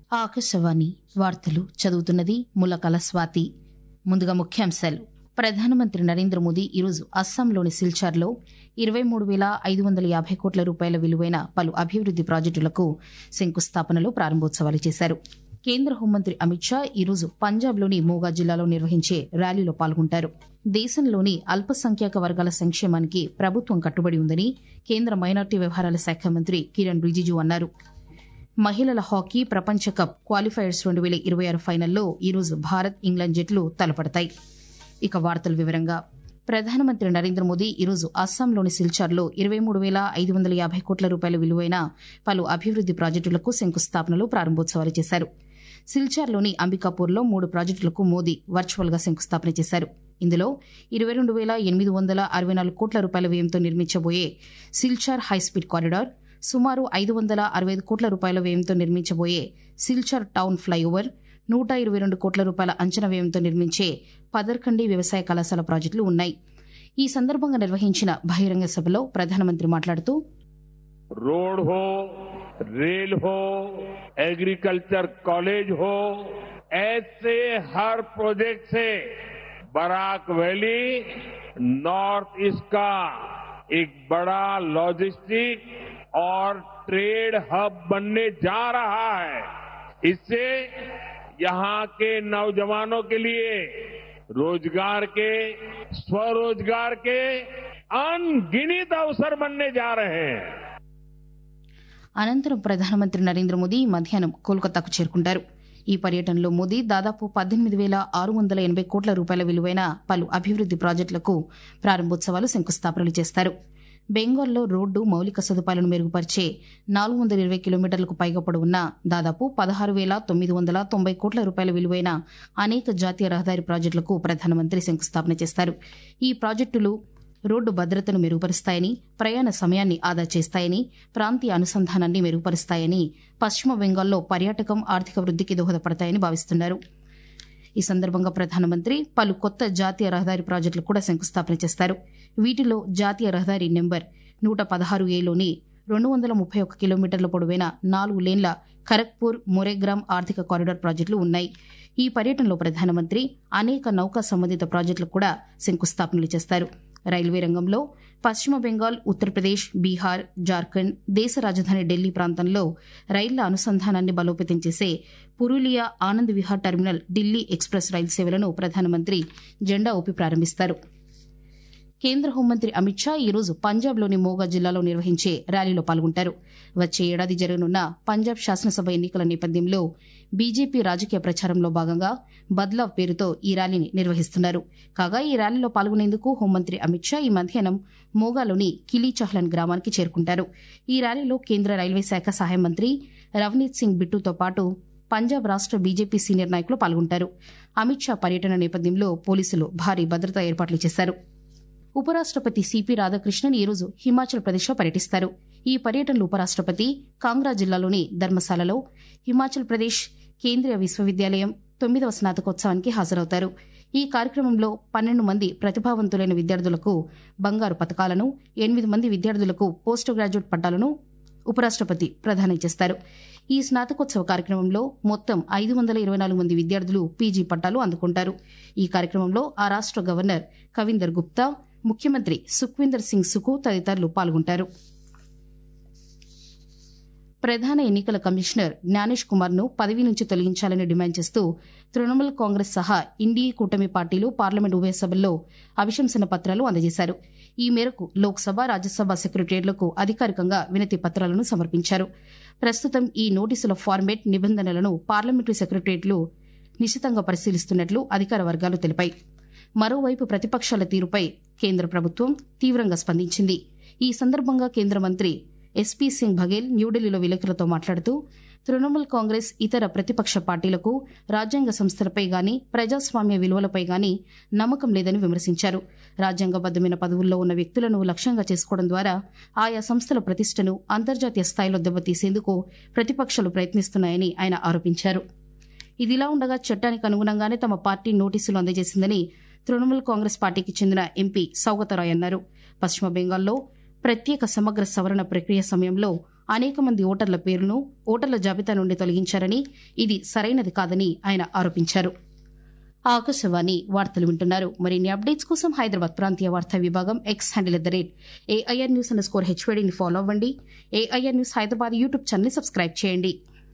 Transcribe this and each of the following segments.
ఆకాశవాణి వార్తలు చదువుతున్నది ములకల స్వాతి ముందుగా ముఖ్యాంశాలు ప్రధానమంత్రి నరేంద్ర మోదీ ఈరోజు అస్సాంలోని సిల్చార్లో ఇరవై మూడు వేల ఐదు వందల యాభై కోట్ల రూపాయల విలువైన పలు అభివృద్ది ప్రాజెక్టులకు శంకుస్థాపనలు ప్రారంభోత్సవాలు చేశారు కేంద్ర హోంమంత్రి అమిత్ షా ఈరోజు పంజాబ్లోని మోగా జిల్లాలో నిర్వహించే ర్యాలీలో పాల్గొంటారు దేశంలోని అల్పసంఖ్యాక వర్గాల సంక్షేమానికి ప్రభుత్వం కట్టుబడి ఉందని కేంద్ర మైనార్టీ వ్యవహారాల శాఖ మంత్రి కిరణ్ రిజిజు అన్నారు మహిళల హాకీ ప్రపంచ కప్ క్వాలిఫైయర్స్ రెండు వేల ఇరవై ఆరు ఫైనల్లో ఈరోజు భారత్ ఇంగ్లాండ్ జట్లు తలపడతాయి ఇక వార్తల వివరంగా ప్రధానమంత్రి నరేంద్ర మోదీ ఈరోజు అస్సాంలోని సిల్చార్లో ఇరవై మూడు వేల ఐదు వందల యాభై కోట్ల రూపాయల విలువైన పలు అభివృద్ది ప్రాజెక్టులకు శంకుస్థాపనలు ప్రారంభోత్సవాలు చేశారు సిల్చార్లోని అంబికాపూర్లో మూడు ప్రాజెక్టులకు మోదీ వర్చువల్ గా శంకుస్థాపన చేశారు ఇందులో ఇరవై రెండు వేల ఎనిమిది వందల అరవై నాలుగు కోట్ల రూపాయల వ్యయంతో నిర్మించబోయే సిల్చార్ హైస్పీడ్ కారిడార్ సుమారు ఐదు వందల అరవై ఐదు కోట్ల రూపాయల వ్యయంతో నిర్మించబోయే సిల్చార్ టౌన్ ఫ్లైఓవర్ నూట ఇరవై రెండు కోట్ల రూపాయల అంచనా వ్యయంతో నిర్మించే పదర్కండి వ్యవసాయ కళాశాల ప్రాజెక్టులు ఉన్నాయి ఈ సందర్భంగా నిర్వహించిన బహిరంగ సభలో ప్రధానమంత్రి మాట్లాడుతూ रोड हो रेल हो एग्रीकल्चर कॉलेज हो ऐसे हर प्रोजेक्ट से बराक वैली नॉर्थ ईस्ट का एक बड़ा लॉजिस्टिक और ट्रेड हब बनने जा रहा है इससे यहां के नौजवानों के लिए रोजगार के स्वरोजगार के अनगिनत अवसर बनने जा रहे हैं అనంతరం ప్రధానమంత్రి నరేంద్ర మోదీ మధ్యాహ్నం కోల్కతాకు చేరుకుంటారు ఈ పర్యటనలో మోదీ దాదాపు పద్దెనిమిది వేల ఆరు వందల ఎనభై కోట్ల రూపాయల విలువైన పలు అభివృద్ది ప్రాజెక్టులకు ప్రారంభోత్సవాలు శంకుస్థాపనలు చేస్తారు బెంగాల్లో రోడ్డు మౌలిక సదుపాయాలను మెరుగుపరిచే నాలుగు వందల ఇరవై కిలోమీటర్లకు పైగా పొడవున్న దాదాపు పదహారు వేల తొమ్మిది వందల తొంభై కోట్ల రూపాయల విలువైన అనేక జాతీయ రహదారి ప్రాజెక్టులకు ప్రధానమంత్రి శంకుస్థాపన చేస్తారు ఈ ప్రాజెక్టులు రోడ్డు భద్రతను మెరుగుపరుస్తాయని ప్రయాణ సమయాన్ని ఆదా చేస్తాయని ప్రాంతీయ అనుసంధానాన్ని మెరుగుపరుస్తాయని పశ్చిమ బెంగాల్లో పర్యాటకం ఆర్థిక వృద్దికి దోహదపడతాయని భావిస్తున్నారు ఈ సందర్భంగా ప్రధానమంత్రి పలు కొత్త జాతీయ రహదారి ప్రాజెక్టులకు కూడా శంకుస్థాపన చేస్తారు వీటిలో జాతీయ రహదారి నెంబర్ నూట పదహారు ఏలోని రెండు వందల ముప్పై ఒక్క కిలోమీటర్ల పొడవైన నాలుగు లేన్ల ఖరగ్పూర్ మొరేగ్రామ్ ఆర్థిక కారిడార్ ప్రాజెక్టులు ఉన్నాయి ఈ పర్యటనలో ప్రధానమంత్రి అనేక నౌకా సంబంధిత ప్రాజెక్టులకు కూడా శంకుస్థాపనలు చేస్తారు రైల్వే రంగంలో పశ్చిమ బెంగాల్ ఉత్తరప్రదేశ్ బీహార్ జార్ఖండ్ దేశ రాజధాని ఢిల్లీ ప్రాంతంలో రైళ్ల అనుసంధానాన్ని బలోపేతం చేసే పురూలియా ఆనంద్ విహార్ టెర్మినల్ ఢిల్లీ ఎక్స్ప్రెస్ రైలు సేవలను ప్రధానమంత్రి జెండా ఊపి ప్రారంభిస్తారు కేంద్ర హోంమంత్రి అమిత్ షా ఈరోజు పంజాబ్లోని మోగా జిల్లాలో నిర్వహించే ర్యాలీలో పాల్గొంటారు వచ్చే ఏడాది జరగనున్న పంజాబ్ శాసనసభ ఎన్నికల నేపథ్యంలో బీజేపీ రాజకీయ ప్రచారంలో భాగంగా బద్లావ్ పేరుతో ఈ ర్యాలీని నిర్వహిస్తున్నారు కాగా ఈ ర్యాలీలో పాల్గొనేందుకు హోంమంత్రి అమిత్ షా ఈ మధ్యాహ్నం మోగాలోని కిలీ చహ్లన్ గ్రామానికి చేరుకుంటారు ఈ ర్యాలీలో కేంద్ర రైల్వే శాఖ సహాయ మంత్రి రవనీత్ సింగ్ బిట్టుతో పాటు పంజాబ్ రాష్ట బీజేపీ సీనియర్ నాయకులు పాల్గొంటారు అమిత్ షా పర్యటన నేపథ్యంలో పోలీసులు భారీ భద్రతా ఏర్పాట్లు చేశారు ఉపరాష్టపతి సిపి రాధాకృష్ణన్ ఈరోజు హిమాచల్ ప్రదేశ్లో పర్యటిస్తారు ఈ పర్యటనలో ఉపరాష్టపతి కాంగ్రా జిల్లాలోని ధర్మశాలలో హిమాచల్ ప్రదేశ్ కేంద్రీయ విశ్వవిద్యాలయం తొమ్మిదవ స్నాతకోత్సవానికి హాజరవుతారు ఈ కార్యక్రమంలో పన్నెండు మంది ప్రతిభావంతులైన విద్యార్థులకు బంగారు పథకాలను ఎనిమిది మంది విద్యార్థులకు పోస్ట్ గ్రాడ్యుయేట్ పట్టాలను ఉపరాష్టపతి ప్రదానం చేస్తారు ఈ స్నాతకోత్సవ కార్యక్రమంలో మొత్తం ఐదు వందల ఇరవై నాలుగు మంది విద్యార్థులు పీజీ పట్టాలు అందుకుంటారు ఈ కార్యక్రమంలో ఆ రాష్ట గవర్నర్ కవిందర్ గుప్తా ముఖ్యమంత్రి సుఖ్వీందర్ సింగ్ సుకు తదితరులు పాల్గొంటారు ప్రధాన ఎన్నికల కమిషనర్ జ్ఞానేష్ కుమార్ ను పదవి నుంచి తొలగించాలని డిమాండ్ చేస్తూ తృణమూల్ కాంగ్రెస్ సహా ఇండియా కూటమి పార్టీలు పార్లమెంట్ ఉభయ సభల్లో అభిశంసన పత్రాలు అందజేశారు ఈ మేరకు లోక్సభ రాజ్యసభ సెక్రటరియట్లకు అధికారికంగా వినతి పత్రాలను సమర్పించారు ప్రస్తుతం ఈ నోటీసుల ఫార్మేట్ నిబంధనలను పార్లమెంటరీ సెక్రటరియట్లు నిశితంగా పరిశీలిస్తున్నట్లు అధికార వర్గాలు తెలిపాయి మరోవైపు ప్రతిపక్షాల తీరుపై కేంద్ర ప్రభుత్వం తీవ్రంగా స్పందించింది ఈ సందర్భంగా కేంద్ర మంత్రి ఎస్పీ సింగ్ బఘేల్ న్యూఢిల్లీలో విలేకరులతో మాట్లాడుతూ తృణమూల్ కాంగ్రెస్ ఇతర ప్రతిపక్ష పార్టీలకు రాజ్యాంగ సంస్థలపై గాని ప్రజాస్వామ్య విలువలపై గాని నమ్మకం లేదని విమర్శించారు రాజ్యాంగబద్దమైన పదవుల్లో ఉన్న వ్యక్తులను లక్ష్యంగా చేసుకోవడం ద్వారా ఆయా సంస్థల ప్రతిష్టను అంతర్జాతీయ స్థాయిలో దెబ్బతీసేందుకు ప్రతిపక్షాలు ప్రయత్నిస్తున్నాయని ఆయన ఆరోపించారు ఇదిలా ఉండగా చట్టానికి అనుగుణంగానే తమ పార్టీ నోటీసులు అందజేసిందని తృణమూల్ కాంగ్రెస్ పార్టీకి చెందిన ఎంపీ సౌగతరాయ్ అన్నారు పశ్చిమ బెంగాల్లో ప్రత్యేక సమగ్ర సవరణ ప్రక్రియ సమయంలో అనేక మంది ఓటర్ల పేరును ఓటర్ల జాబితా నుండి తొలగించారని ఇది సరైనది కాదని ఆయన ఆరోపించారు ఆకాశవాణి వార్తలు వింటున్నారు మరిన్ని అప్డేట్స్ కోసం హైదరాబాద్ ప్రాంతీయ వార్తా విభాగం X handle at the rate AIR news underscore స్కోర్ హెచ్వేడిని ఫాలో అవ్వండి AIR news Hyderabad YouTube channel subscribe చేయండి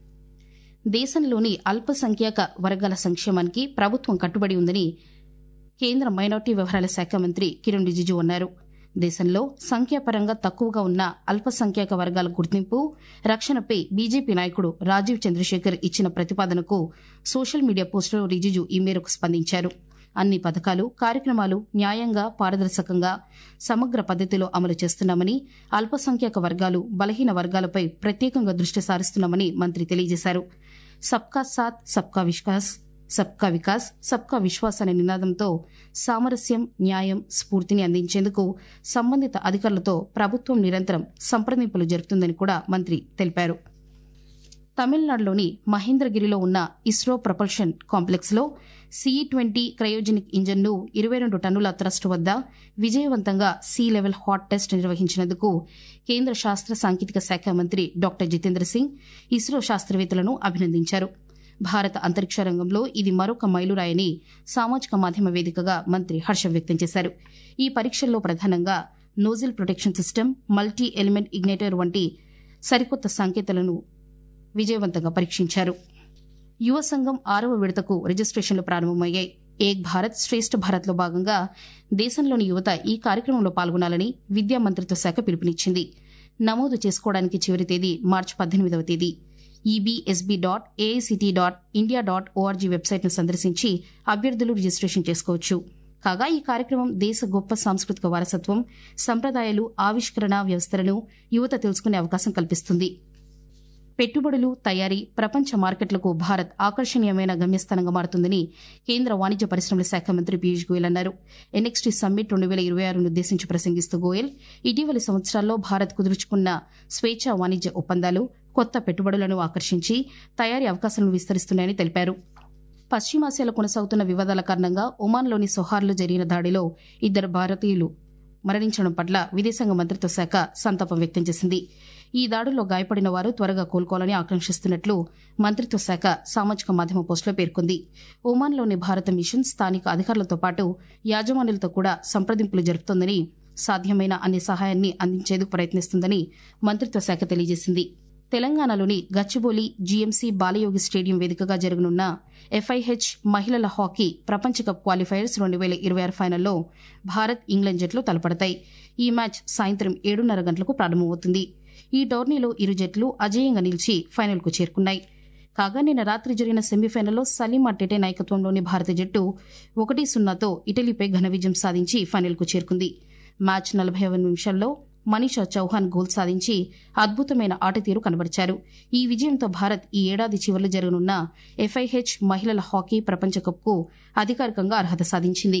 దేశంలోని అల్పసంఖ్యాక వర్గాల సంక్షేమానికి ప్రభుత్వం కట్టుబడి ఉందని కేంద్ర మైనార్టీ వ్యవహారాల శాఖ మంత్రి కిరణ్ రిజిజు అన్నారు దేశంలో సంఖ్యాపరంగా తక్కువగా ఉన్న అల్పసంఖ్యాక వర్గాల గుర్తింపు రక్షణపై బీజేపీ నాయకుడు రాజీవ్ చంద్రశేఖర్ ఇచ్చిన ప్రతిపాదనకు సోషల్ మీడియా పోస్టులో రిజిజు ఈ మేరకు స్పందించారు అన్ని పథకాలు కార్యక్రమాలు న్యాయంగా పారదర్శకంగా సమగ్ర పద్దతిలో అమలు చేస్తున్నామని అల్పసంఖ్యాక వర్గాలు బలహీన వర్గాలపై ప్రత్యేకంగా దృష్టి సారిస్తున్నామని మంత్రి తెలియజేశారు సబ్కా సాత్ సబ్కా వికాస్ సబ్కా వికాస్ సబ్కా విశ్వాస్ అనే నినాదంతో సామరస్యం న్యాయం స్ఫూర్తిని అందించేందుకు సంబంధిత అధికారులతో ప్రభుత్వం నిరంతరం సంప్రదింపులు జరుపుతుందని కూడా మంత్రి తెలిపారు తమిళనాడులోని మహేంద్రగిరిలో ఉన్న ఇస్రో ప్రపల్షన్ కాంప్లెక్స్ లో సిఈ ట్వంటీ క్రయోజెనిక్ ఇంజన్ను ఇరవై రెండు టన్నుల థ్రస్ట్ వద్ద విజయవంతంగా సీ లెవెల్ హాట్ టెస్ట్ నిర్వహించినందుకు కేంద్ర శాస్త్ర సాంకేతిక శాఖ మంత్రి డాక్టర్ జితేంద్ర సింగ్ ఇస్రో శాస్త్రవేత్తలను అభినందించారు భారత అంతరిక్ష రంగంలో ఇది మరొక మైలురాయని సామాజిక మాధ్యమ వేదికగా మంత్రి హర్షం వ్యక్తం చేశారు ఈ పరీక్షల్లో ప్రధానంగా nozzle protection system multi element igniter వంటి సరికొత్త సంకేతాలను విజయవంతంగా పరీక్షించారు యువ సంఘం ఆరవ విడతకు రిజిస్ట్రేషన్లు ప్రారంభమయ్యాయి ఏక్ భారత్ శ్రేష్ఠ భారత్లో భాగంగా దేశంలోని యువత ఈ కార్యక్రమంలో పాల్గొనాలని విద్యా మంత్రిత్వ శాఖ పిలుపునిచ్చింది నమోదు చేసుకోవడానికి చివరి తేదీ మార్చి పద్దెనిమిదవ తేదీ E B S B dot A I C T E dot India dot O R G వెబ్సైట్ను సందర్శించి అభ్యర్థులు రిజిస్ట్రేషన్ చేసుకోవచ్చు కాగా ఈ కార్యక్రమం దేశ గొప్ప సాంస్కృతిక వారసత్వం సంప్రదాయాలు ఆవిష్కరణ వ్యవస్థలను యువత తెలుసుకునే అవకాశం కల్పిస్తుంది పెట్టుబడులు తయారీ ప్రపంచ మార్కెట్లకు భారత్ ఆకర్షణీయమైన గమ్యస్థానంగా మారుతుందని కేంద్ర వాణిజ్య పరిశ్రమల శాఖ మంత్రి పీయూష్ గోయల్ అన్నారు ఎన్ఎక్స్టీ సమ్మిట్ రెండు వేల ఇరవై ఆరును ఉద్దేశించి ప్రసంగిస్తూ గోయల్ ఇటీవలి సంవత్సరాల్లో భారత్ కుదుర్చుకున్న స్వేచ్ఛ వాణిజ్య ఒప్పందాలు కొత్త పెట్టుబడులను ఆకర్షించి తయారీ అవకాశాలను విస్తరిస్తున్నాయని తెలిపారు పశ్చిమాసియాలో కొనసాగుతున్న వివాదాల కారణంగా ఒమాన్లోని సొహార్లో జరిగిన దాడిలో ఇద్దరు భారతీయులు మరణించడం పట్ల విదేశాంగ మంత్రిత్వ శాఖ సంతాపం వ్యక్తం చేసింది ఈ దాడుల్లో గాయపడిన వారు త్వరగా కోలుకోవాలని ఆకాంక్షిస్తున్నట్లు మంత్రిత్వ శాఖ సామాజిక మాధ్యమ పోస్టులో పేర్కొంది ఒమాన్లోని భారత మిషన్ స్థానిక అధికారులతో పాటు యాజమాన్యులతో కూడా సంప్రదింపులు జరుపుతోందని సాధ్యమైన అన్ని సహాయాన్ని అందించేందుకు ప్రయత్నిస్తుందని మంత్రిత్వ శాఖ తెలియజేసింది తెలంగాణలోని గచ్చిబౌలి జీఎంసీ బాలయోగి స్టేడియం వేదికగా జరగనున్న ఎఫ్ఐహెచ్ మహిళల హాకీ ప్రపంచ కప్ క్వాలిఫైయర్స్ రెండు వేల ఇరవై ఆరు ఫైనల్లో భారత్ ఇంగ్లాండ్ జట్లు తలపడతాయి ఈ మ్యాచ్ సాయంత్రం ఏడున్నర గంటలకు ప్రారంభమవుతుంది ఈ టోర్నీలో ఇరు జట్లు అజేయంగా నిలిచి ఫైనల్కు చేరుకున్నాయి కాగా నిన్న రాత్రి జరిగిన సెమీఫైనల్లో సలీమా టెటే నాయకత్వంలోని భారత జట్టు ఒకటి సున్నాతో ఇటలీపై ఘన విజయం సాధించి ఫైనల్కు చేరుకుంది మ్యాచ్ నలభై నిమిషాల్లో మనీషా చౌహాన్ గోల్ సాధించి అద్భుతమైన ఆటతీరు కనబరిచారు ఈ విజయంతో భారత్ ఈ ఏడాది చివరిలో జరగనున్న ఎఫ్ఐహెచ్ మహిళల హాకీ ప్రపంచ కప్కు అధికారికంగా అర్హత సాధించింది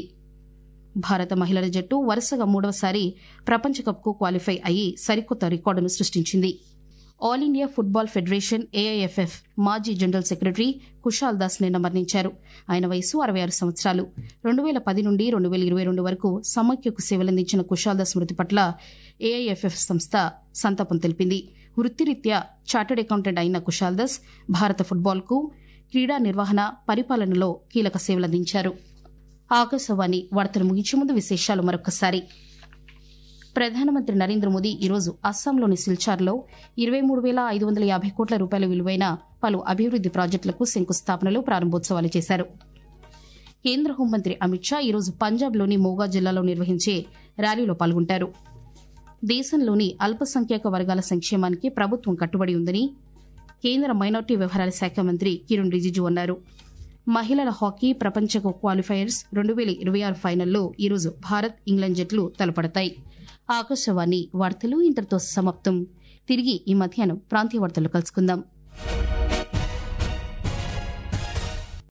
భారత మహిళల జట్టు వరుసగా మూడవసారి ప్రపంచ కప్కు క్వాలిఫై అయ్యి సరికొత్త రికార్డును సృష్టించింది All India Football Federation A I F F మాజీ జనరల్ సెక్రటరీ కుషాల్ దాస్ నిన్న మరణించారు ఆయన వయసు అరవై ఆరు సంవత్సరాలు రెండు వేల పది నుండి రెండు వేల ఇరవై రెండు వరకు సమైక్యకు సేవలందించిన కుషాల్ దాస్ మృతి పట్ల ఏఐఎఫ్ఎఫ్ సంస్థ సంతాపం తెలిపింది వృత్తిరీత్యా చార్టెడ్ అకౌంటెంట్ అయిన కుషాల్ దాస్ భారత ఫుట్బాల్కు క్రీడా నిర్వహణ పరిపాలనలో కీలక సేవలందించారు ఆకాశవాణి వార్తలు ముగించే ముందు విశేషాలు మరొకసారి ప్రధానమంత్రి నరేంద్ర మోదీ ఈరోజు అస్సాంలోని సిల్చార్లో ఇరవై మూడు వేల ఐదు వందల యాభై కోట్ల రూపాయల విలువైన పలు అభివృద్ది ప్రాజెక్టులకు శంకుస్థాపనలు ప్రారంభోత్సవాలు చేశారు కేంద్ర హోంమంత్రి అమిత్ షా ఈరోజు పంజాబ్లోని మోగా జిల్లాలో నిర్వహించే ర్యాలీలో పాల్గొంటారు దేశంలోని అల్పసంఖ్యాక వర్గాల సంక్షేమానికి ప్రభుత్వం కట్టుబడి ఉందని కేంద్ర మైనార్టీ వ్యవహారాల శాఖ మంత్రి కిరణ్ రిజిజు అన్నారు మహిళల హాకీ ప్రపంచ కప్ క్వాలిఫైయర్స్ రెండు వేల ఇరవై ఆరు ఫైనల్లో ఈరోజు భారత్ ఇంగ్లాండ్ జట్లు తలపడతాయి ఆకాశవాణి వార్తలు ఇంతటితో సమాప్తం తిరిగి ఈ మధ్యాహ్నం ప్రాంతీయ వార్తలు కలుసుకుందాం